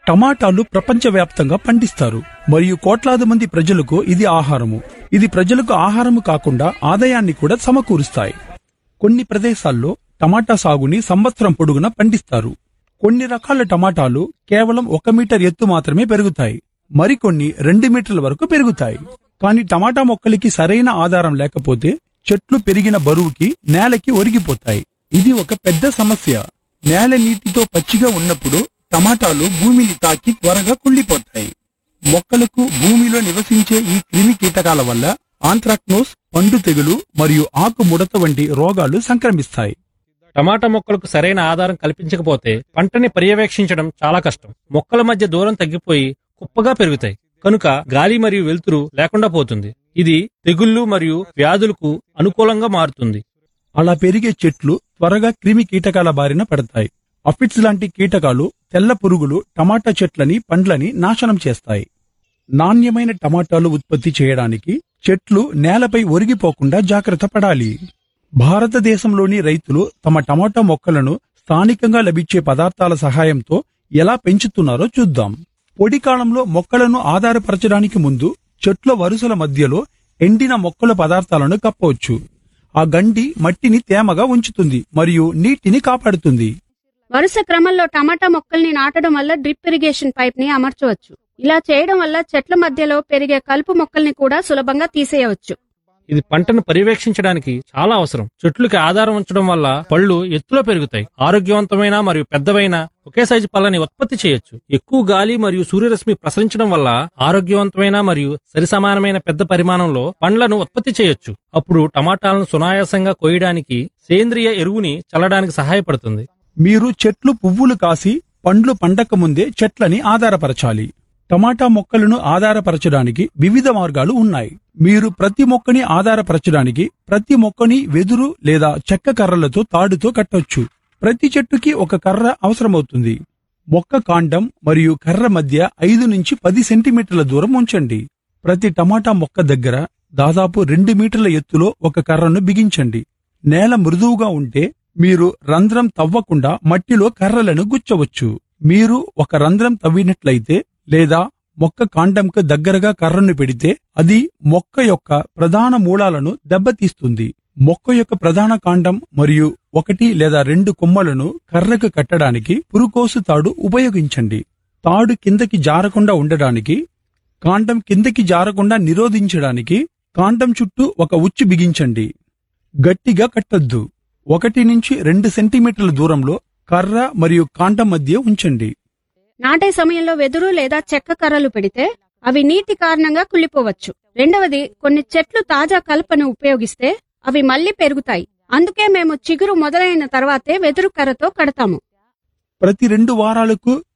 టమాటాలు ప్రపంచవ్యాప్తంగా పండిస్తారు మరియు కోట్లాది మంది ప్రజలకు ఇది ఆహారము ఇది ప్రజలకు ఆహారము కాకుండా ఆదాయాన్ని కూడా సమకూరుస్తాయి కొన్ని ప్రదేశాల్లో టమాటా సాగుని సంవత్సరం పొడుగునా పండిస్తారు కొన్ని రకాల టమాటాలు కేవలం ఒక మీటర్ ఎత్తు మాత్రమే పెరుగుతాయి మరికొన్ని రెండు మీటర్ల వరకు పెరుగుతాయి కానీ టమాటా మొక్కలకి సరైన ఆధారం లేకపోతే చెట్లు పెరిగిన బరువుకి నేలకి ఒరిగిపోతాయి ఇది ఒక పెద్ద సమస్య నేల నీటితో పచ్చిగా ఉన్నప్పుడు టమాటాలు భూమిని తాకి త్వరగా కుళ్ళిపోతాయి మొక్కలకు భూమిలో నివసించే ఈ క్రిమి కీటకాల వల్ల ఆంథ్రాక్నోస్ పండు తెగులు మరియు ఆకు ముడత వంటి రోగాలు సంక్రమిస్తాయి టమాటా మొక్కలకు సరైన ఆధారం కల్పించకపోతే పంటని పర్యవేక్షించడం చాలా కష్టం మొక్కల మధ్య దూరం తగ్గిపోయి కుప్పగా పెరుగుతాయి కనుక గాలి మరియు వెలుతురు లేకుండా పోతుంది ఇది తెగుళ్లు మరియు వ్యాధులకు అనుకూలంగా మారుతుంది అలా పెరిగే చెట్లు త్వరగా క్రిమి కీటకాల బారిన పడతాయి అఫిడ్స్ లాంటి కీటకాలు తెల్ల పురుగులు టమాటా చెట్లని పండ్లని నాశనం చేస్తాయి నాణ్యమైన టమాటాలు ఉత్పత్తి చేయడానికి చెట్లు నేలపై ఒరిగిపోకుండా జాగ్రత్త పడాలి భారతదేశంలోని రైతులు తమ టమాటా మొక్కలను స్థానికంగా లభించే పదార్థాల సహాయంతో ఎలా పెంచుతున్నారో చూద్దాం పొడి కాలంలో మొక్కలను ఆధారపరచడానికి ముందు చెట్ల వరుసల మధ్యలో ఎండిన మొక్కల పదార్థాలను కప్పవచ్చు ఆ గండి మట్టిని తేమగా ఉంచుతుంది మరియు నీటిని కాపాడుతుంది వరుస క్రమంలో టమాటా మొక్కల్ని నాటడం వల్ల డ్రిప్ ఇరిగేషన్ పైప్ ని అమర్చవచ్చు ఇలా చేయడం వల్ల చెట్ల మధ్యలో పెరిగే కలుపు మొక్కల్ని కూడా సులభంగా తీసేయవచ్చు ఇది పంటను పర్యవేక్షించడానికి చాలా అవసరం చెట్లుకి ఆధారం ఉంచడం వల్ల పళ్ళు ఎత్తులో పెరుగుతాయి ఆరోగ్యవంతమైన మరియు పెద్దవైన ఒకే సైజు పళ్ళని ఉత్పత్తి చేయొచ్చు ఎక్కువ గాలి మరియు సూర్యరశ్మి ప్రసరించడం వల్ల ఆరోగ్యవంతమైన మరియు సరిసమానమైన పెద్ద పరిమాణంలో పండ్లను ఉత్పత్తి చేయొచ్చు అప్పుడు టమాటాలను సునాయాసంగా కోయడానికి సేంద్రియ ఎరువుని చల్లడానికి సహాయపడుతుంది మీరు చెట్లు పువ్వులు కాసి పండ్లు పండక ముందే చెట్లని ఆధారపరచాలి టమాటా మొక్కలను ఆధారపరచడానికి వివిధ మార్గాలు ఉన్నాయి మీరు ప్రతి మొక్కని ఆధారపరచడానికి ప్రతి మొక్కని వెదురు లేదా చెక్క కర్రలతో తాడుతో కట్టొచ్చు ప్రతి చెట్టుకి ఒక కర్ర అవసరమవుతుంది మొక్క కాండం మరియు కర్ర మధ్య ఐదు నుంచి పది సెంటీమీటర్ల దూరం ఉంచండి ప్రతి టమాటా మొక్క దగ్గర దాదాపు రెండు మీటర్ల ఎత్తులో ఒక కర్రను బిగించండి నేల మృదువుగా ఉంటే మీరు రంధ్రం తవ్వకుండా మట్టిలో కర్రలను గుచ్చవచ్చు మీరు ఒక రంధ్రం తవ్వినట్లయితే లేదా మొక్క కాండంకు దగ్గరగా కర్రను పెడితే అది మొక్క యొక్క ప్రధాన మూలాలను దెబ్బతీస్తుంది మొక్క యొక్క ప్రధాన కాండం మరియు ఒకటి లేదా రెండు కొమ్మలను కర్రకు కట్టడానికి పురుకోసు తాడు ఉపయోగించండి తాడు కిందకి జారకుండా ఉండడానికి కాండం కిందకి జారకుండా నిరోధించడానికి కాండం చుట్టూ ఒక ఉచ్చు బిగించండి గట్టిగా కట్టొద్దు ఒకటి నుంచి రెండు సెంటీమీటర్ల దూరంలో కర్ర మరియు కాండం మధ్య ఉంచండి నాటే సమయంలో వెదురు లేదా చెక్క కర్రలు పెడితే అవి నీటి కారణంగా కుళ్ళిపోవచ్చు రెండవది కొన్ని చెట్లు తాజా కలపను ఉపయోగిస్తే అవి మళ్లీ పెరుగుతాయి అందుకే మేము చిగురు మొదలైన తర్వాతే వెదురు కర్రతో కడతాము ప్రతి రెండు వారాలకు